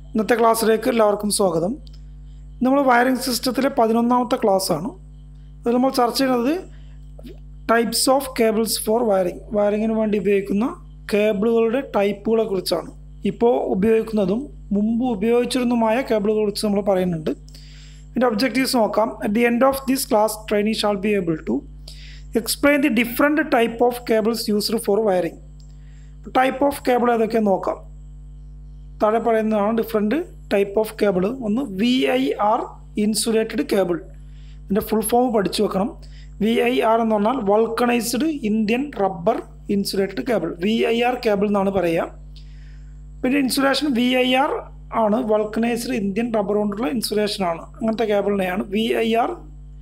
ഇന്നത്തെ ക്ലാസ്സിലേക്ക് എല്ലാവർക്കും സ്വാഗതം നമ്മൾ വയറിംഗ് സിസ്റ്റത്തിലെ പതിനൊന്നാമത്തെ ക്ലാസ്സാണ് അതിൽ നമ്മൾ ചർച്ച ചെയ്യുന്നത് types of cables for wiring വയറിങ്ങിന് വേണ്ടി ഉപയോഗിക്കുന്ന കേബിളുകളുടെ ടൈപ്പുകളെ കുറിച്ചാണ് ഇപ്പോൾ ഉപയോഗിക്കുന്നതും മുമ്പ് ഉപയോഗിച്ചിരുന്നതുമായ കേബിളുകളെ കുറിച്ച് നമ്മൾ പറയുന്നുണ്ട് ഇതിൻ്റെ ഒബ്ജക്റ്റീവ്സ് നോക്കാം at the end of this class trainee shall be able to explain the different type of cables used for wiring type of cable ഏതൊക്കെ നോക്കാം താഴെ പറയുന്നതാണ് ഡിഫറെൻറ്റ് ടൈപ്പ് ഓഫ് കേബിൾ ഒന്ന് V I R insulated cable ഇതിൻ്റെ full form പഠിച്ചു വെക്കണം V I R എന്ന് പറഞ്ഞാൽ vulcanised Indian rubber insulated cable V I R cable എന്നാണ് പറയുക പിന്നെ ഇൻസുലേഷൻ വി ഐ ആർ ആണ് വൾക്കനൈസ്ഡ് ഇന്ത്യൻ റബ്ബർ കൊണ്ടുള്ള ഇൻസുലേഷൻ ആണ് അങ്ങനത്തെ കേബിളിനെയാണ് V I R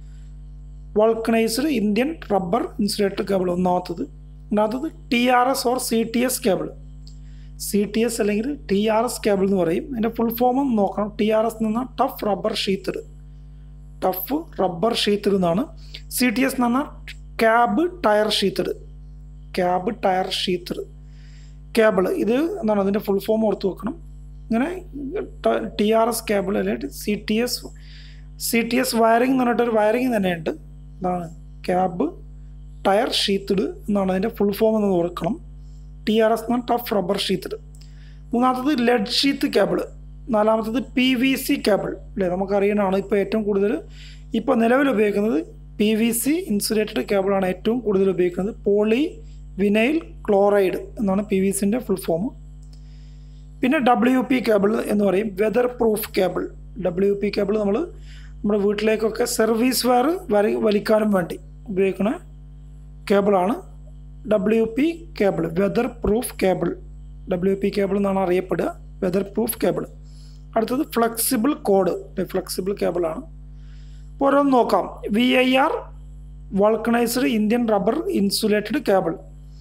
vulcanised Indian rubber insulated cable ഒന്നാമത്തത് രണ്ടാമത്തത് T R S or C T S cable C T S അല്ലെങ്കിൽ ടി ആർ എസ് കേബിൾ എന്ന് പറയും അതിൻ്റെ ഫുൾ ഫോം നോക്കണം ടി ആർ എസ് എന്ന് പറഞ്ഞാൽ tough rubber sheathed tough rubber sheathed എന്നാണ് സി ടി എസ് എന്ന് പറഞ്ഞാൽ cab tyre sheathed cab tyre sheathed cable ഇത് എന്താണ് അതിൻ്റെ ഫുൾ ഫോം ഓർത്ത് വെക്കണം ഇങ്ങനെ ടി ആർ എസ് കേബിൾ അല്ലെങ്കിൽ C T S C T S wiring എന്ന് പറഞ്ഞിട്ടൊരു വയറിംഗ് തന്നെയുണ്ട് എന്താണ് ക്യാബ് ടയർ ഷീത്തഡ് എന്നാണ് അതിൻ്റെ ഫുൾ ഫോം എന്ന് ഓർക്കണം ടി ആർ എസ് എന്നാണ് ടഫ് റബ്ബർ ഷീത്തഡ് മൂന്നാമത്തത് ലെഡ് ഷീത്ത് കേബിൾ നാലാമത്തത് പി വി സി കേബിൾ അല്ലേ നമുക്കറിയാനാണ് ഇപ്പോൾ ഏറ്റവും കൂടുതൽ ഇപ്പോൾ നിലവിൽ ഉപയോഗിക്കുന്നത് പി വി സി ഇൻസുലേറ്റഡ് കേബിളാണ് ഏറ്റവും കൂടുതൽ ഉപയോഗിക്കുന്നത് പോളി വിനൈൽ ക്ലോറൈഡ് എന്നാണ് പി വി സിൻ്റെ ഫുൾ ഫോം പിന്നെ ഡബ്ല്യു പി കേബിൾ എന്ന് പറയും weatherproof cable W P cable നമ്മൾ നമ്മുടെ വീട്ടിലേക്കൊക്കെ സർവീസ് വയർ വരി വലിക്കാനും വേണ്ടി ഉപയോഗിക്കുന്ന കേബിളാണ് W P cable weatherproof cable W P cable എന്നാണ് അറിയപ്പെടുക വെതർ പ്രൂഫ് കേബിൾ അടുത്തത് ഫ്ലെക്സിബിൾ കോഡ് ഫ്ലെക്സിബിൾ കേബിളാണ് ഓരോന്ന് നോക്കാം V I R vulcanised Indian rubber insulated cable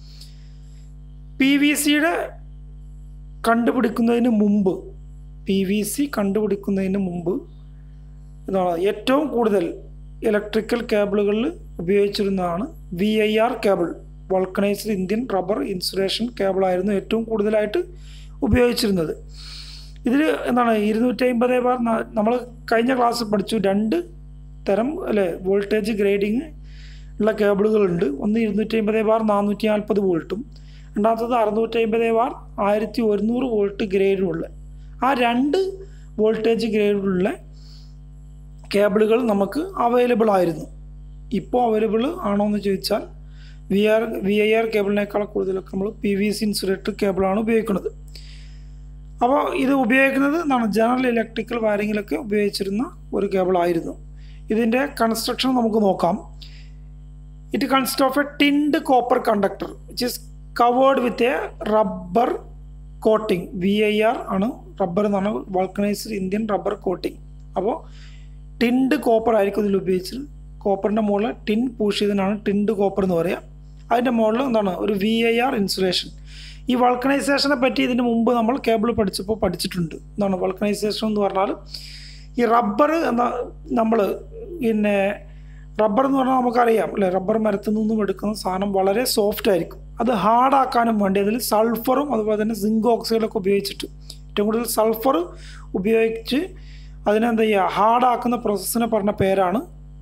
P V സിയുടെ കണ്ടുപിടിക്കുന്നതിന് മുമ്പ് പി വി സി കണ്ടുപിടിക്കുന്നതിന് മുമ്പ് എന്താണ് ഏറ്റവും കൂടുതൽ ഇലക്ട്രിക്കൽ കേബിളുകളിൽ ഉപയോഗിച്ചിരുന്നതാണ് V I R cable vulcanised Indian rubber insulation കേബിളായിരുന്നു ഏറ്റവും കൂടുതലായിട്ട് ഉപയോഗിച്ചിരുന്നത് ഇതിൽ എന്താണ് ഇരുന്നൂറ്റി അമ്പത് ബാർ നമ്മൾ കഴിഞ്ഞ ക്ലാസ്സിൽ പഠിച്ചു രണ്ട് തരം അല്ലേ വോൾട്ടേജ് ഗ്രേഡിങ് ഉള്ള കേബിളുകളുണ്ട് ഒന്ന് ഇരുന്നൂറ്റി അമ്പത് ബാർ നാനൂറ്റി നാൽപ്പത് വോൾട്ടും രണ്ടാമത്തത് അറുന്നൂറ്റി അമ്പത് ബാർ ആയിരത്തി ഒരുന്നൂറ് വോൾട്ട് ഗ്രേഡുള്ള ആ രണ്ട് വോൾട്ടേജ് ഗ്രേഡുള്ള കേബിളുകൾ നമുക്ക് അവൈലബിൾ ആയിരുന്നു ഇപ്പോൾ അവൈലബിൾ ആണോ എന്ന് ചോദിച്ചാൽ V R V I R കേബിളിനേക്കാൾ കൂടുതലൊക്കെ നമ്മൾ പി വി സി ഇൻസുലേറ്റഡ് കേബിളാണ് ഉപയോഗിക്കുന്നത് അപ്പോൾ ഇത് ഉപയോഗിക്കുന്നത് എന്താണ് ജനറൽ ഇലക്ട്രിക്കൽ വയറിങ്ങിലൊക്കെ ഉപയോഗിച്ചിരുന്ന ഒരു കേബിളായിരുന്നു ഇതിൻ്റെ കൺസ്ട്രക്ഷൻ നമുക്ക് നോക്കാം it consist of a tinned copper conductor which is covered with a rubber coating V I R ആണ് റബ്ബർ എന്നാണ് വൾക്കനൈസ്ഡ് ഇന്ത്യൻ റബ്ബർ കോട്ടിംഗ് അപ്പോൾ ടിൻഡ് കോപ്പർ ആയിരിക്കും ഇതിൽ ഉപയോഗിച്ചത് കോപ്പറിൻ്റെ മുകളിൽ ടിൻ പൂഷ് ചെയ്തതിനാണ് ടിൻഡ് കോപ്പർ എന്ന് പറയുക അതിൻ്റെ മുകളിൽ എന്താണ് ഒരു വി ഐ ആർ ഇൻസുലേഷൻ ഈ വൾക്കനൈസേഷനെ പറ്റി ഇതിന് മുമ്പ് നമ്മൾ കേബിൾ പഠിച്ചപ്പോൾ പഠിച്ചിട്ടുണ്ട് എന്താണ് വൾക്കനൈസേഷൻ എന്ന് പറഞ്ഞാൽ ഈ റബ്ബർ എന്ന നമ്മൾ പിന്നെ റബ്ബർ എന്ന് പറഞ്ഞാൽ നമുക്കറിയാം അല്ലേ റബ്ബർ മരത്തിൽ നിന്നും എടുക്കുന്ന സാധനം വളരെ സോഫ്റ്റ് ആയിരിക്കും അത് ഹാർഡാക്കാനും വേണ്ടി അതിൽ സൾഫറും അതുപോലെ തന്നെ സിങ്ക് ഓക്സൈഡൊക്കെ ഉപയോഗിച്ചിട്ട് ഏറ്റവും കൂടുതൽ സൾഫർ ഉപയോഗിച്ച് അതിനെന്താ ചെയ്യുക ഹാർഡാക്കുന്ന പ്രോസസ്സിനെ പറഞ്ഞ പേരാണ്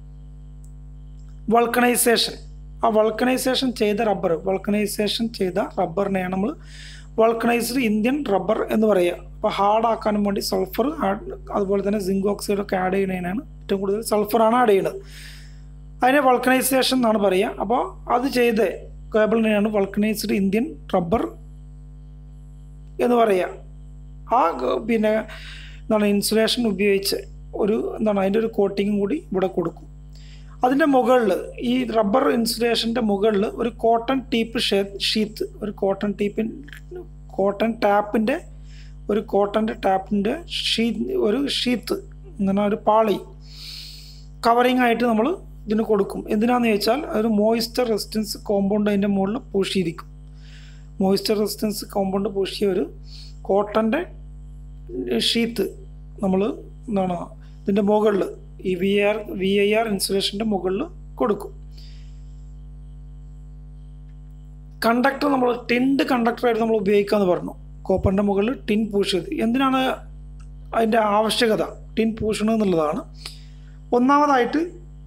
വൾക്കണൈസേഷൻ ആ വൾക്കണൈസേഷൻ ചെയ്ത റബ്ബർ വൾക്കണൈസേഷൻ ചെയ്ത റബ്ബറിനെയാണ് നമ്മൾ വൾക്കണൈസ്ഡ് ഇന്ത്യൻ റബ്ബർ എന്ന് പറയുക അപ്പോൾ ഹാർഡാക്കാനും വേണ്ടി സൾഫർ അതുപോലെ തന്നെ സിങ്ക് ഓക്സൈഡ് ഒക്കെ ആഡ് ചെയ്യുന്നതിനാണ് ഏറ്റവും കൂടുതൽ സൾഫറാണ് ആഡ് ചെയ്യുന്നത് അതിനെ വൾക്കണൈസേഷൻ എന്നാണ് പറയുക അപ്പോൾ അത് ചെയ്ത് കേബിളിനെയാണ് വൾക്കനൈസ്ഡ് ഇന്ത്യൻ റബ്ബർ എന്ന് പറയുക ആ പിന്നെ എന്താണ് ഇൻസുലേഷൻ ഉപയോഗിച്ച് ഒരു എന്താണ് അതിൻ്റെ ഒരു കോട്ടിങ്ങും കൂടി ഇവിടെ കൊടുക്കും അതിൻ്റെ മുകളിൽ ഈ റബ്ബർ ഇൻസുലേഷൻ്റെ മുകളിൽ ഒരു കോട്ടൺ ടീപ്പ് ഷേ ഷീത്ത് ഒരു കോട്ടൺ ടീപ്പിൻ കോട്ടൺ ടാപ്പിൻ്റെ ഒരു കോട്ടൻ്റെ ടാപ്പിൻ്റെ ഷീ ഒരു ഷീത്ത് ഇങ്ങനെ ഒരു പാളി കവറിങ് ആയിട്ട് നമ്മൾ ഇതിന് കൊടുക്കും എന്തിനാന്ന് ചോദിച്ചാൽ ഒരു മോയിസ്ചർ റെസിസ്റ്റൻസ് കോമ്പൗണ്ട് അതിൻ്റെ മുകളിൽ പൂശിയിരിക്കും മോയിസ്ചർ റെസിസ്റ്റൻസ് കോമ്പൗണ്ട് പൂശിയ ഒരു കോട്ടൻ്റെ ഷീത്ത് നമ്മൾ എന്താണ് ഇതിൻ്റെ മുകളിൽ ഈ V R V I R ഇൻസുലേഷൻ്റെ മുകളിൽ കൊടുക്കും കണ്ടക്ടർ നമ്മൾ ടിൻഡ് കണ്ടക്ടറായിട്ട് നമ്മൾ ഉപയോഗിക്കാമെന്ന് പറഞ്ഞു കോപ്പറിൻ്റെ മുകളിൽ ടിൻ പൂഷ് ചെയ്ത് എന്തിനാണ് അതിൻ്റെ ആവശ്യകത ടിൻ പൂഷണം എന്നുള്ളതാണ് ഒന്നാമതായിട്ട്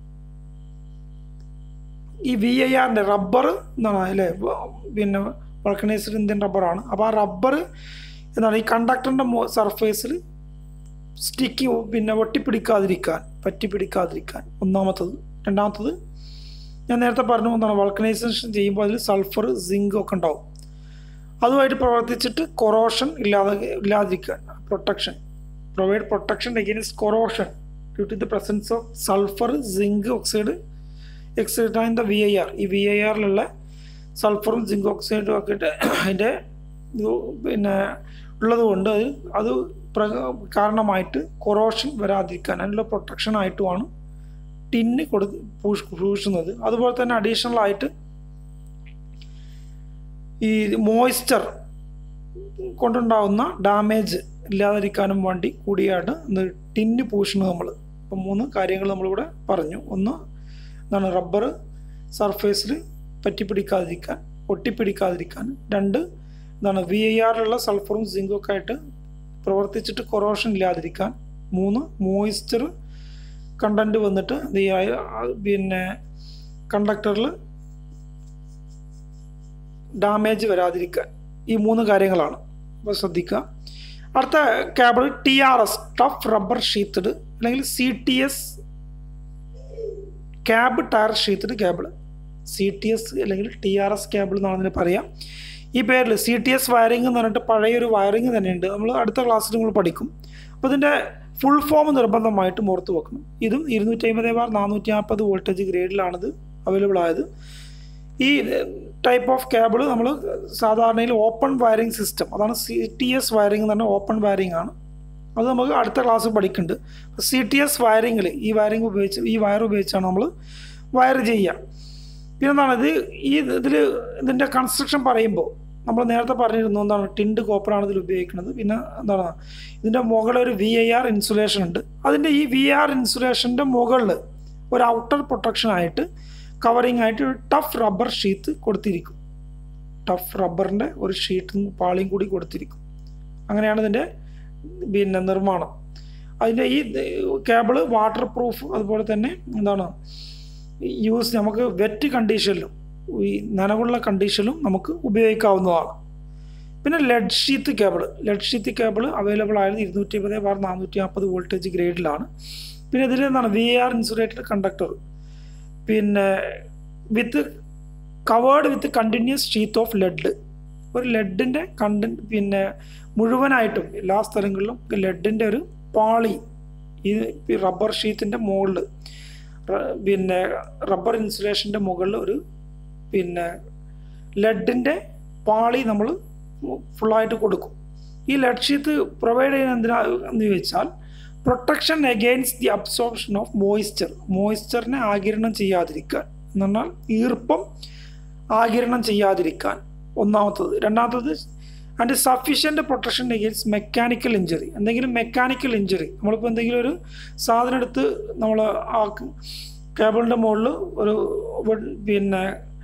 ഈ വി ഐ ആറിൻ്റെ റബ്ബർ എന്താണ് അല്ലേ പിന്നെ വൾക്കനൈസ്ഡ് ഇന്ത്യൻ റബ്ബറാണ് അപ്പോൾ ആ റബ്ബർ എന്താണ് ഈ കണ്ടക്ടറിൻ്റെ സർഫേസിൽ സ്റ്റിക്ക് പിന്നെ ഒട്ടിപ്പിടിക്കാതിരിക്കാൻ പറ്റിപ്പിടിക്കാതിരിക്കാൻ ഒന്നാമത്തത് രണ്ടാമത്തത് ഞാൻ നേരത്തെ പറഞ്ഞു എന്താണ് വൾക്കനൈസേഷൻ ചെയ്യുമ്പോൾ അതിൽ സൾഫർ സിങ്ക് ഒക്കെ ഉണ്ടാവും അതുമായിട്ട് പ്രവർത്തിച്ചിട്ട് കൊറോഷൻ ഇല്ലാതെ ഇല്ലാതിരിക്കാൻ protection provide protection against corrosion due to the presence of sulphur zinc oxide oxide in the V I R ഈ വി ഐ ആറിലുള്ള സൾഫറും സിങ്ക് ഓക്സൈഡും ഒക്കെ ഇട്ട് അതിൻ്റെ ഇത് പിന്നെ ഉള്ളത് കൊണ്ട് അത് അത് പ്ര- കാരണമായിട്ട് കൊറോഷൻ വരാതിരിക്കാൻ അതിനുള്ള പ്രൊട്ടക്ഷൻ ആയിട്ടുമാണ് ടിന്ന് കൊടു പൂഷ് പൂശുന്നത് അതുപോലെ തന്നെ അഡീഷണൽ ആയിട്ട് ഈ മോയ്സ്ചർ കൊണ്ടുണ്ടാവുന്ന ഡാമേജ് ഇല്ലാതിരിക്കാനും വേണ്ടി കൂടിയാണ് ഇന്ന് ടിന്ന് പൂശുന്നത് നമ്മൾ അപ്പം മൂന്ന് കാര്യങ്ങൾ നമ്മളിവിടെ പറഞ്ഞു ഒന്ന് എന്താണ് റബ്ബർ സർഫേസിൽ പറ്റിപ്പിടിക്കാതിരിക്കാൻ ഒട്ടിപ്പിടിക്കാതിരിക്കാൻ രണ്ട് എന്താണ് വി ഐ ആറിലുള്ള സൾഫറും സിങ്കും ഒക്കെ ആയിട്ട് പ്രവർത്തിച്ചിട്ട് കൊറോഷൻ ഇല്ലാതിരിക്കാൻ മൂന്ന് മോയ്സ്ചർ കണ്ടന്റ് വന്നിട്ട് ഇത് ഈ ആ- ആ- പിന്നെ കണ്ടക്ടറിൽ ഡാമേജ് വരാതിരിക്കാൻ ഈ മൂന്ന് കാര്യങ്ങളാണ് അപ്പോൾ ശ്രദ്ധിക്കുക അടുത്ത cable T R S tough rubber sheeted അല്ലെങ്കിൽ C T S cab tyre sheeted cable C T S അല്ലെങ്കിൽ ടി ആർ എസ് കേബിൾ എന്നാണ് ഇതിന് പറയാം ഈ പേരിൽ സി ടി എസ് വയറിംഗ് എന്ന് പറഞ്ഞിട്ട് പഴയൊരു വയറിംഗ് തന്നെയുണ്ട് നമ്മൾ അടുത്ത ക്ലാസ്സിൽ നമ്മൾ പഠിക്കും അപ്പോൾ ഇതിൻ്റെ ഫുൾ ഫോം നിർബന്ധമായിട്ടും ഓർത്ത് വെക്കണം ഇതും ഇരുന്നൂറ്റി അമ്പത് ബാർ നാനൂറ്റി നാൽപ്പത് വോൾട്ടേജ് ഗ്രേഡിലാണിത് അവൈലബിൾ ആയത് ഈ ടൈപ്പ് ഓഫ് കേബിൾ നമ്മൾ സാധാരണയിൽ ഓപ്പൺ വയറിംഗ് സിസ്റ്റം അതാണ് സി ടി എസ് വയറിംഗ് എന്ന് പറഞ്ഞാൽ ഓപ്പൺ വയറിംഗ് ആണ് അത് നമുക്ക് അടുത്ത ക്ലാസ് പഠിക്കുന്നുണ്ട് സി ടി എസ് വയറിങ്ങിൽ ഈ വയറിംഗ് ഉപയോഗിച്ച് ഈ വയർ ഉപയോഗിച്ചാണ് നമ്മൾ വയർ ചെയ്യുക പിന്നെ എന്താണ് ഇത് ഈ ഇതിൽ ഇതിൻ്റെ കൺസ്ട്രക്ഷൻ പറയുമ്പോൾ നമ്മൾ നേരത്തെ പറഞ്ഞിരുന്നു എന്താണ് ടിൻഡ് കോപ്പറാണ് ഇതിൽ ഉപയോഗിക്കുന്നത് പിന്നെ എന്താണ് ഇതിൻ്റെ മുകളിൽ ഒരു വി ഐ ആർ ഇൻസുലേഷൻ ഉണ്ട് അതിൻ്റെ ഈ വി ആർ ഇൻസുലേഷൻ്റെ മുകളിൽ ഒരു ഔട്ടർ പ്രൊട്ടക്ഷൻ ആയിട്ട് കവറിങ് ആയിട്ട് ഒരു ടഫ് റബ്ബർ ഷീറ്റ് കൊടുത്തിരിക്കും ടഫ് റബ്ബറിൻ്റെ ഒരു ഷീറ്റും പാളിയും കൂടി കൊടുത്തിരിക്കും അങ്ങനെയാണ് ഇതിൻ്റെ പിന്നെ നിർമ്മാണം അതിൻ്റെ ഈ കേബിള് വാട്ടർ പ്രൂഫ് അതുപോലെ തന്നെ എന്താണ് യൂസ് നമുക്ക് വെറ്റ് കണ്ടീഷനിലും ഈ നനവുള്ള കണ്ടീഷനിലും നമുക്ക് ഉപയോഗിക്കാവുന്നതാണ് പിന്നെ lead sheath cable lead sheath cable available ആയത് ഇരുന്നൂറ്റി അമ്പത് ബാർ നാനൂറ്റി നാൽപ്പത് വോൾട്ടേജ് ഗ്രേഡിലാണ് പിന്നെ ഇതിൽ എന്താണ് വി ആർ ഇൻസുലേറ്റഡ് കണ്ടക്ടർ പിന്നെ with covered with continuous sheath of lead ഒരു ലെഡിൻ്റെ കണ്ടന്റ് പിന്നെ മുഴുവനായിട്ടും എല്ലാ സ്ഥലങ്ങളിലും ലെഡിൻ്റെ ഒരു പാളി ഈ റബ്ബർ ഷീറ്റിൻ്റെ മുകളിൽ പിന്നെ റബ്ബർ ഇൻസുലേഷൻ്റെ മുകളിൽ ഒരു പിന്നെ ലെഡിൻ്റെ പാളി നമ്മൾ ഫുള്ളായിട്ട് കൊടുക്കും ഈ ലെഡ് ഷീറ്റ് പ്രൊവൈഡ് ചെയ്യുന്ന എന്തിനാ എന്ന് ചോദിച്ചാൽ protection against the absorption of moisture മോയ്സ്ചറിനെ ആകിരണം ചെയ്യാതിരിക്കാൻ എന്ന് പറഞ്ഞാൽ ഈർപ്പം ആകിരണം ചെയ്യാതിരിക്കാൻ ഒന്നാമത്തത് രണ്ടാമത്തത് and sufficient protection against mechanical injury എന്തെങ്കിലും മെക്കാനിക്കൽ ഇഞ്ചറി നമ്മളിപ്പോൾ എന്തെങ്കിലും ഒരു സാധനം എടുത്ത് നമ്മൾ ആ കേബിളിൻ്റെ മുകളിൽ ഒരു പിന്നെ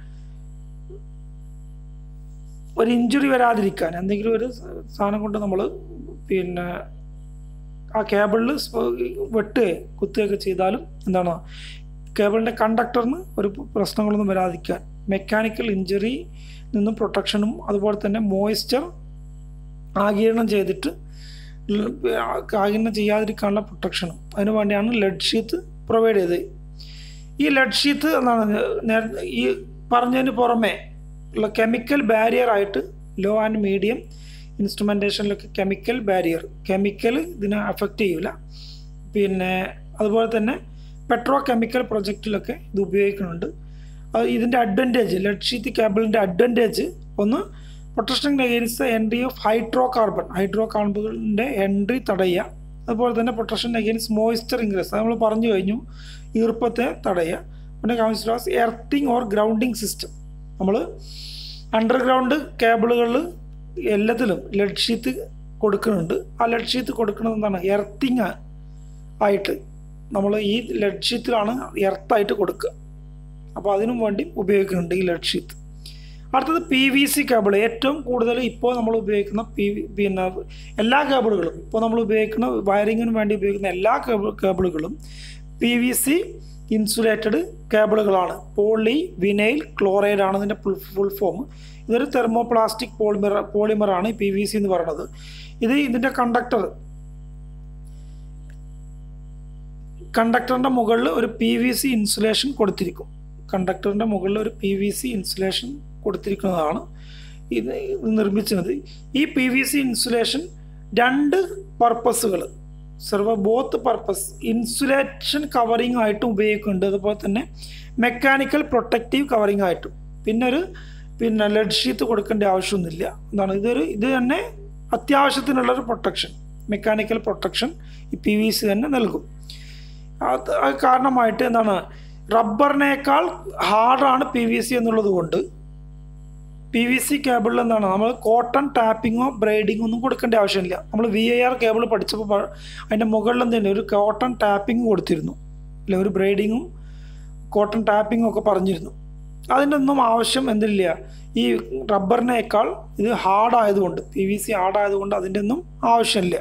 ഒരു ഇഞ്ചുറി വരാതിരിക്കാൻ എന്തെങ്കിലും ഒരു സാധനം കൊണ്ട് നമ്മൾ പിന്നെ ആ കേബിളിൽ വെട്ടുകയോ കുത്തുകയൊക്കെ ചെയ്താലും എന്താണ് കേബിളിൻ്റെ കണ്ടക്ടറിന് ഒരു പ്രശ്നങ്ങളൊന്നും വരാതിരിക്കാൻ മെക്കാനിക്കൽ ഇഞ്ചറി നിന്നും പ്രൊട്ടക്ഷനും അതുപോലെ തന്നെ മോയ്സ്ചർ ആഗീരണം ചെയ്തിട്ട് ആഗീരണം ചെയ്യാതിരിക്കാനുള്ള പ്രൊട്ടക്ഷനും അതിനു വേണ്ടിയാണ് ലെഡ് ഷീത്ത് പ്രൊവൈഡ് ചെയ്തത് ഈ ലെഡ് ഷീത്ത് എന്നാണ് ഈ പറഞ്ഞതിന് പുറമെ ഉള്ള കെമിക്കൽ ബാരിയർ ആയിട്ട് ലോ ആൻഡ് മീഡിയം ഇൻസ്ട്രുമെൻറ്റേഷനിലൊക്കെ കെമിക്കൽ ബാരിയർ കെമിക്കൽ ഇതിനെ അഫക്റ്റ് ചെയ്യില്ല പിന്നെ അതുപോലെ തന്നെ പെട്രോ കെമിക്കൽ പ്രൊജക്റ്റിലൊക്കെ ഇത് ഉപയോഗിക്കുന്നുണ്ട് അത് ഇതിൻ്റെ അഡ്വാൻറ്റേജ് ലെഡ് ഷീറ്റ് കേബിളിൻ്റെ അഡ്വാൻറ്റേജ് ഒന്ന് protection against entry of hydrocarbon ഹൈഡ്രോ കാർബണിൻ്റെ എൻട്രി തടയുക അതുപോലെ തന്നെ പ്രൊട്ടക്ഷൻ അഗെയിൻസ്റ്റ് മോയ്സ്ചർ ഇൻക്രീസ് അത് നമ്മൾ പറഞ്ഞു കഴിഞ്ഞു ഈർപ്പത്തെ തടയുക പിന്നെ കൗൺസിലേഴ്സ് എർത്തിങ് ഓർ ഗ്രൗണ്ടിങ് സിസ്റ്റം നമ്മൾ അണ്ടർഗ്രൗണ്ട് കേബിളുകളിൽ എല്ലാത്തിലും ലെഡ് ഷീറ്റ് കൊടുക്കുന്നുണ്ട് ആ ലെഡ് ഷീറ്റ് കൊടുക്കുന്നത് എന്താണ് എർത്തിങ് ആയിട്ട് നമ്മൾ ഈ ലെഡ് ഷീറ്റിലാണ് എർത്തായിട്ട് കൊടുക്കുക അപ്പോൾ അതിനും വേണ്ടി ഉപയോഗിക്കുന്നുണ്ട് ഈ ലെഡ് ഷീറ്റ് അടുത്തത് പി വി സി കേബിൾ ഏറ്റവും കൂടുതൽ ഇപ്പോൾ നമ്മൾ ഉപയോഗിക്കുന്ന പി പിന്നെ എല്ലാ കേബിളുകളും ഇപ്പോൾ നമ്മൾ ഉപയോഗിക്കുന്ന വയറിങ്ങിന് വേണ്ടി ഉപയോഗിക്കുന്ന എല്ലാ കേബിൾ കേബിളുകളും പി വി സി ഇൻസുലേറ്റഡ് കേബിളുകളാണ് പോളി വിനൈൽ ക്ലോറൈഡ് ആണ് ഇതിൻ്റെ ഫുൾ ഫുൾ ഫോം ഇതൊരു തെർമോപ്ലാസ്റ്റിക് പോളിമർ പോളിമറാണ് പി വി സി എന്ന് പറയുന്നത് ഇത് ഇതിൻ്റെ കണ്ടക്ടർ കണ്ടക്ടറിൻ്റെ മുകളിൽ ഒരു പി വി സി ഇൻസുലേഷൻ കൊടുത്തിരിക്കും കണ്ടക്ടറിൻ്റെ മുകളിൽ ഒരു പി വി സി ഇൻസുലേഷൻ കൊടുത്തിരിക്കുന്നതാണ് ഇത് ഇത് നിർമ്മിച്ചത് ഈ പി വി സി ഇൻസുലേഷൻ രണ്ട് പർപ്പസുകൾ serve both purpose insulation covering ആയിട്ടും ഉപയോഗിക്കുന്നുണ്ട് അതുപോലെ തന്നെ മെക്കാനിക്കൽ പ്രൊട്ടക്റ്റീവ് കവറിംഗ് ആയിട്ടും പിന്നെ ഒരു പിന്നെ ലെഡ് ഷീറ്റ് കൊടുക്കേണ്ട ആവശ്യമൊന്നുമില്ല എന്താണ് ഇതൊരു ഇത് തന്നെ അത്യാവശ്യത്തിനുള്ളൊരു പ്രൊട്ടക്ഷൻ മെക്കാനിക്കൽ പ്രൊട്ടക്ഷൻ ഈ പി വി സി തന്നെ നൽകും അത് അത് കാരണമായിട്ട് എന്താണ് റബ്ബറിനേക്കാൾ ഹാർഡാണ് പി വി സി എന്നുള്ളത് കൊണ്ട് പി വി സി കേബിളിൽ എന്താണ് നമ്മൾ കോട്ടൺ ടാപ്പിങ്ങോ ബ്രൈഡിങ്ങോ ഒന്നും കൊടുക്കേണ്ട ആവശ്യമില്ല നമ്മൾ വി ഐ ആർ കേബിൾ പഠിച്ചപ്പോൾ പ- അതിൻ്റെ മുകളിൽ എന്തുണ്ട് ഒരു കോട്ടൺ ടാപ്പിംഗ് കൊടുത്തിരുന്നു അല്ലെ ഒരു ബ്രൈഡിങ്ങും കോട്ടൺ ടാപ്പിങ്ങും ഒക്കെ പറഞ്ഞിരുന്നു അതിൻ്റെ ഒന്നും ആവശ്യം എന്തില്ല ഈ റബ്ബറിനേക്കാൾ ഇത് ഹാർഡ് ആയതുകൊണ്ട് പി വി സി ഹാർഡ് ആയതുകൊണ്ട് അതിൻ്റെ ഒന്നും ആവശ്യമില്ല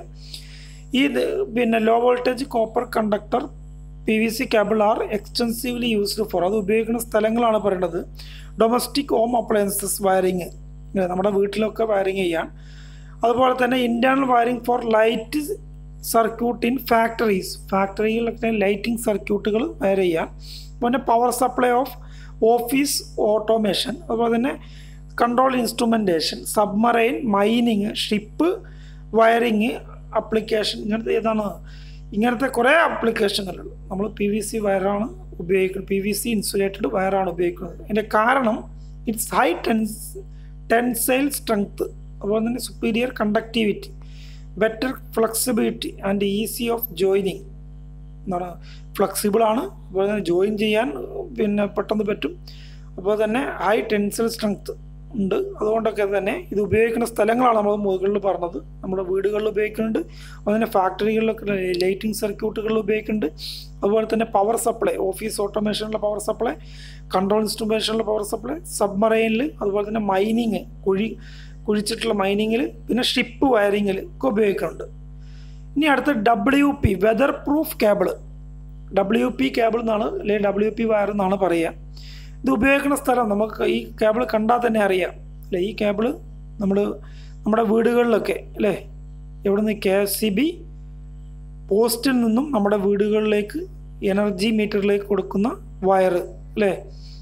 ഈ ഇത് പിന്നെ low voltage copper conductor P V C cable are extensively used for അത് ഉപയോഗിക്കുന്ന സ്ഥലങ്ങളാണ് പറയുന്നത് ഡൊമസ്റ്റിക് ഹോം അപ്ലയൻസസ് വയറിങ് നമ്മുടെ വീട്ടിലൊക്കെ വയറിങ് ചെയ്യാൻ അതുപോലെ തന്നെ internal wiring for light circuit in factories ഫാക്ടറികളിലൊക്കെ ലൈറ്റിംഗ് സർക്യൂട്ടുകൾ വയർ ചെയ്യാൻ പിന്നെ power supply of office automation അതുപോലെ തന്നെ control instrumentation submarine mining ship wiring application ഇങ്ങനത്തെ ഏതാണ് ഇങ്ങനത്തെ കുറേ ആപ്ലിക്കേഷനുകളുണ്ട് നമ്മൾ പി വി സി വയറാണ് ഉപയോഗിക്കുന്നത് പി വി സി ഇൻസുലേറ്റഡ് വയറാണ് ഉപയോഗിക്കുന്നത് അതിൻ്റെ കാരണം it's high tens tensile strength അതുപോലെ തന്നെ superior conductivity better flexibility and easy of joining എന്താണ് ഫ്ലെക്സിബിൾ ആണ് അതുപോലെ തന്നെ ജോയിൻ ചെയ്യാൻ പിന്നെ പെട്ടെന്ന് പറ്റും അപ്പോൾ തന്നെ ഹൈ ടെൻസൽ സ്ട്രെങ്ത് ഉണ്ട് അതുകൊണ്ടൊക്കെ തന്നെ ഇത് ഉപയോഗിക്കുന്ന സ്ഥലങ്ങളാണ് നമ്മൾ മുകളിൽ പറഞ്ഞത് നമ്മുടെ വീടുകളിൽ ഉപയോഗിക്കുന്നുണ്ട് അതുപോലെ ഫാക്ടറികളിലൊക്കെ ലൈറ്റിംഗ് സർക്യൂട്ടുകളിൽ ഉപയോഗിക്കുന്നുണ്ട് അതുപോലെ തന്നെ പവർ സപ്ലൈ ഓഫീസ് ഓട്ടോമേഷനിലെ പവർ സപ്ലൈ കൺട്രോൾ ഇൻസ്ട്രുമേഷനിലെ പവർ സപ്ലൈ സബ്മറൈനിൽ അതുപോലെ തന്നെ മൈനിങ് കുഴി കുഴിച്ചിട്ടുള്ള മൈനിങ്ങിൽ പിന്നെ ഷിപ്പ് വയറിങ്ങിൽ ഒക്കെ ഉപയോഗിക്കുന്നുണ്ട് ഇനി അടുത്ത W P weatherproof cable W P cable എന്നാണ് അല്ലെങ്കിൽ ഡബ്ല്യു പി വയർ എന്നാണ് പറയുക ഇത് ഉപയോഗിക്കുന്ന സ്ഥലം നമുക്ക് ഈ കേബിൾ കണ്ടാൽ തന്നെ അറിയാം അല്ലേ ഈ കേബിൾ നമ്മൾ നമ്മുടെ വീടുകളിലൊക്കെ അല്ലേ എവിടുന്ന് കെ എസ് സി ബി പോസ്റ്റിൽ നിന്നും നമ്മുടെ വീടുകളിലേക്ക് എനർജി മീറ്ററിലേക്ക് കൊടുക്കുന്ന വയർ അല്ലേ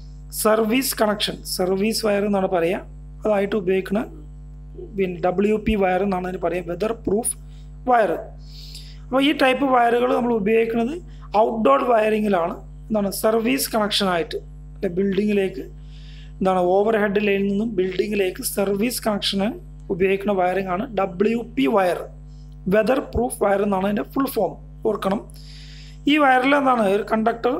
സർവീസ് കണക്ഷൻ സർവീസ് വയർ എന്നാണ് പറയുക അതായിട്ട് ഉപയോഗിക്കുന്ന പിന്നെ ഡബ്ല്യു പി വയർ എന്നാണ് അതിന് പറയുക വെതർ പ്രൂഫ് വയർ അപ്പോൾ ഈ ടൈപ്പ് വയറുകൾ നമ്മൾ ഉപയോഗിക്കുന്നത് ഔട്ട്ഡോർ വയറിങ്ങിലാണ് എന്താണ് സർവീസ് കണക്ഷനായിട്ട് അല്ലെ ബിൽഡിങ്ങിലേക്ക് എന്താണ് ഓവർ ഹെഡ് ലൈനിൽ നിന്നും ബിൽഡിങ്ങിലേക്ക് സർവീസ് കണക്ഷന് ഉപയോഗിക്കുന്ന വയറിംഗ് ആണ് W P wire weatherproof wire എന്നാണ് അതിൻ്റെ ഫുൾ ഫോം ഓർക്കണം ഈ വയറിൽ എന്താണ് ഒരു കണ്ടക്ടർ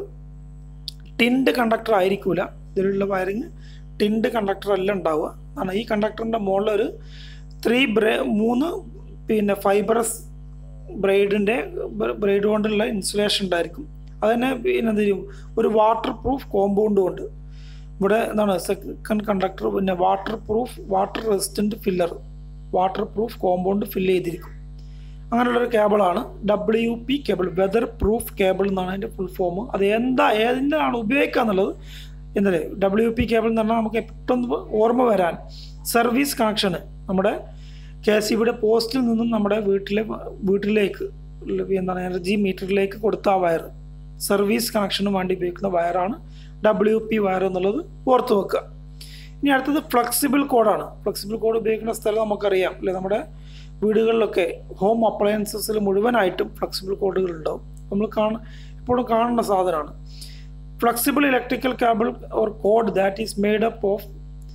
ടിൻഡ് കണ്ടക്ടർ ആയിരിക്കില്ല ഇതിലുള്ള വയറിങ് ടിൻഡ് കണ്ടക്ടർ അല്ല ഉണ്ടാവുക ആണ് ഈ കണ്ടക്ടറിൻ്റെ മുകളിൽ ഒരു ത്രീ ബ്രേ മൂന്ന് പിന്നെ ഫൈബറസ് ബ്രൈഡിൻ്റെ ബ്രൈഡ് കൊണ്ടുള്ള ഇൻസുലേഷൻ ഉണ്ടായിരിക്കും അതിനെ പിന്നെ എന്ത് ചെയ്യും ഒരു വാട്ടർ പ്രൂഫ് കോമ്പൗണ്ടും ഉണ്ട് ഇവിടെ എന്താണ് സെക്കൻഡ് കണ്ടക്ടർ പിന്നെ waterproof water resistant filler waterproof compound fill ചെയ്തിരിക്കും അങ്ങനെയുള്ളൊരു കേബിളാണ് W P cable weatherproof cable എന്നാണ് അതിൻ്റെ ഫുൾ ഫോം അത് എന്താ ഏതിൻ്റെയാണ് ഉപയോഗിക്കുക എന്നുള്ളത് എന്തല്ലേ ഡബ്ല്യു പി കേബിൾ എന്ന് പറഞ്ഞാൽ നമുക്ക് പെട്ടെന്ന് ഓർമ്മ വരാൻ സർവീസ് കണക്ഷന് നമ്മുടെ കെ സി ബിയുടെ പോസ്റ്റിൽ നിന്നും നമ്മുടെ വീട്ടിലെ വീട്ടിലേക്ക് എന്താണ് എനർജി മീറ്ററിലേക്ക് കൊടുത്ത ആ വയർ സർവീസ് കണക്ഷന് വേണ്ടി ഉപയോഗിക്കുന്ന വയറാണ് ഡബ്ല്യു പി വയർ എന്നുള്ളത് ഓർത്ത് വെക്കുക ഇനി അടുത്തത് ഫ്ലെക്സിബിൾ കോഡാണ് ഫ്ലെക്സിബിൾ കോഡ് ഉപയോഗിക്കുന്ന സ്ഥലം നമുക്കറിയാം അല്ലെ നമ്മുടെ വീടുകളിലൊക്കെ ഹോം അപ്ലയൻസസിൽ മുഴുവനായിട്ടും ഫ്ലെക്സിബിൾ കോഡുകൾ ഉണ്ടാവും നമ്മൾ കാണ എപ്പോഴും കാണുന്ന സാധനമാണ് flexible electrical cable or cord that is made up of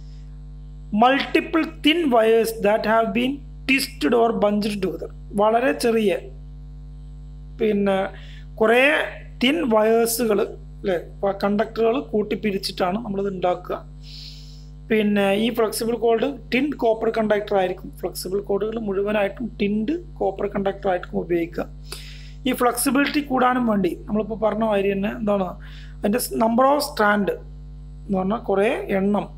multiple thin wires that have been twisted or bunched together വളരെ ചെറിയ പിന്നെ കുറേ തിൻ വയേഴ്സുകൾ അല്ലേ കണ്ടക്ടറുകൾ കൂട്ടിപ്പിരിച്ചിട്ടാണ് നമ്മളിത് ഉണ്ടാക്കുക പിന്നെ ഈ flexible cord tin copper conductor ആയിരിക്കും ഫ്ലെക്സിബിൾ കോഡുകൾ മുഴുവനായിട്ടും ടിൻഡ് കോപ്പർ കണ്ടക്ടർ ആയിരിക്കും ഉപയോഗിക്കുക ഈ ഫ്ലെക്സിബിലിറ്റി കൂടാനും വേണ്ടി നമ്മളിപ്പോൾ പറഞ്ഞ മാതിരി തന്നെ എന്താണ് അതിൻ്റെ നമ്പർ ഓഫ് സ്റ്റാൻഡ് എന്ന് പറഞ്ഞാൽ കുറേ എണ്ണം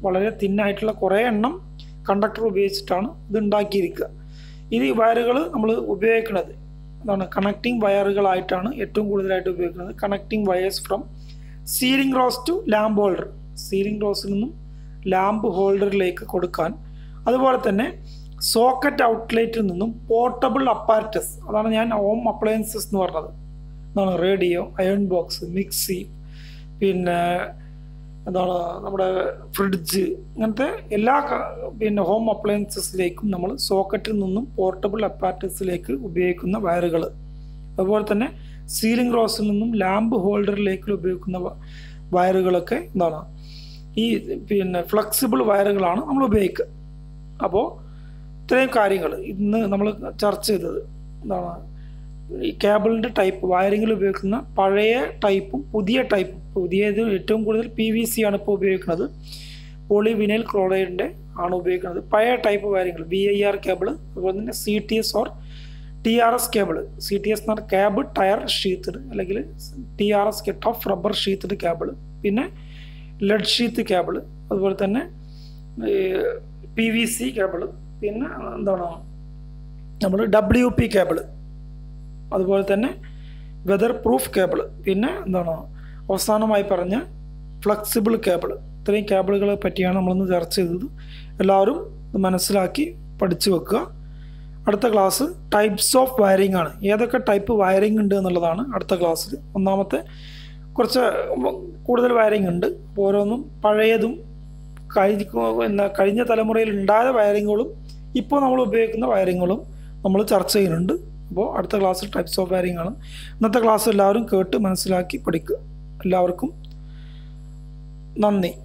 വളരെ തിന്നായിട്ടുള്ള കുറേ എണ്ണം കണ്ടക്ടർ ഉപയോഗിച്ചിട്ടാണ് ഇത് ഉണ്ടാക്കിയിരിക്കുക ഇത് ഈ വയറുകൾ നമ്മൾ ഉപയോഗിക്കുന്നത് എന്താണ് കണക്റ്റിംഗ് വയറുകളായിട്ടാണ് ഏറ്റവും കൂടുതലായിട്ട് ഉപയോഗിക്കുന്നത് connecting wires from ceiling rose to lamp holder ceiling റോസിൽ നിന്നും ലാമ്പ് ഹോൾഡറിലേക്ക് കൊടുക്കാൻ അതുപോലെ തന്നെ സോക്കറ്റ് ഔട്ട്ലെറ്റിൽ നിന്നും പോർട്ടബിൾ അപ്പാരറ്റസ് അതാണ് ഞാൻ ഹോം അപ്ലയൻസസ് എന്ന് പറഞ്ഞത് എന്താണ് റേഡിയോ അയൺ ബോക്സ് മിക്സി പിന്നെ എന്താണ് നമ്മുടെ ഫ്രിഡ്ജ് ഇങ്ങനത്തെ എല്ലാ ക- പിന്നെ ഹോം അപ്ലയൻസസിലേക്കും നമ്മൾ സോക്കറ്റിൽ നിന്നും പോർട്ടബിൾ അപ്പാരറ്റസിലേക്ക് ഉപയോഗിക്കുന്ന വയറുകൾ അതുപോലെ തന്നെ സീലിംഗ് റോസിൽ നിന്നും ലാമ്പ് ഹോൾഡറിലേക്ക് ഉപയോഗിക്കുന്ന വ- വയറുകളൊക്കെ എന്താണ് ഈ പിന്നെ ഫ്ലെക്സിബിൾ വയറുകളാണ് നമ്മൾ ഉപയോഗിക്കുക അപ്പോൾ ഇത്രയും കാര്യങ്ങൾ ഇന്ന് നമ്മൾ ചർച്ച ചെയ്തത് എന്താണ് ഈ കേബിളിൻ്റെ ടൈപ്പ് വയറിങ്ങിൽ ഉപയോഗിക്കുന്ന പഴയ ടൈപ്പും പുതിയ ടൈപ്പും പുതിയത് ഏറ്റവും കൂടുതൽ പി വി സി ആണ് ഇപ്പോൾ ഉപയോഗിക്കുന്നത് പോളിവിനൈൽ ക്ലോറൈഡിൻ്റെ ആണ് ഉപയോഗിക്കുന്നത് പഴയ ടൈപ്പ് വയറിങ്ങൾ വി ഐ ആർ കേബിൾ അതുപോലെ തന്നെ C T S or T R S cable C T S എന്ന് പറഞ്ഞാൽ ക്യാബ് ടയർ ഷീത്തഡ് അല്ലെങ്കിൽ ടി ആർ എസ് കെട്ട് ഓഫ് റബ്ബർ ഷീത്തഡ് കേബിൾ പിന്നെ ലെഡ് ഷീത്ത് കേബിൾ അതുപോലെ തന്നെ പി വി സി കേബിൾ പിന്നെ എന്താണ് നമ്മൾ ഡബ്ല്യു പി കേബിൾ അതുപോലെ തന്നെ വെതർ പ്രൂഫ് കേബിൾ പിന്നെ എന്താണ് അവസാനമായി പറഞ്ഞ ഫ്ലെക്സിബിൾ കേബിൾ ഇത്രയും കേബിളുകളെ പറ്റിയാണ് നമ്മളിന്ന് ചർച്ച ചെയ്തത് എല്ലാവരും ഇത് മനസ്സിലാക്കി പഠിച്ചു വെക്കുക അടുത്ത ക്ലാസ് ടൈപ്സ് ഓഫ് വയറിംഗ് ആണ് ഏതൊക്കെ ടൈപ്പ് വയറിംഗ് ഉണ്ട് എന്നുള്ളതാണ് അടുത്ത ക്ലാസ്സിൽ ഒന്നാമത്തെ കുറച്ച് കൂടുതൽ വയറിംഗ് ഉണ്ട് അപ്പോൾ ഓരോന്നും പഴയതും കഴിഞ്ഞ എന്താ കഴിഞ്ഞ തലമുറയിൽ ഉണ്ടായ വയറിങ്ങുകളും ഇപ്പോൾ നമ്മൾ ഉപയോഗിക്കുന്ന വയറിങ്ങുകളും നമ്മൾ ചർച്ച ചെയ്യുന്നുണ്ട് അപ്പോൾ അടുത്ത ക്ലാസ്സിൽ ടൈപ്സ് ഓഫ് വയറിംഗ് ആണ് ഇന്നത്തെ ക്ലാസ് എല്ലാവരും കേട്ട് മനസ്സിലാക്കി പഠിക്കുക എല്ലാവർക്കും നന്ദി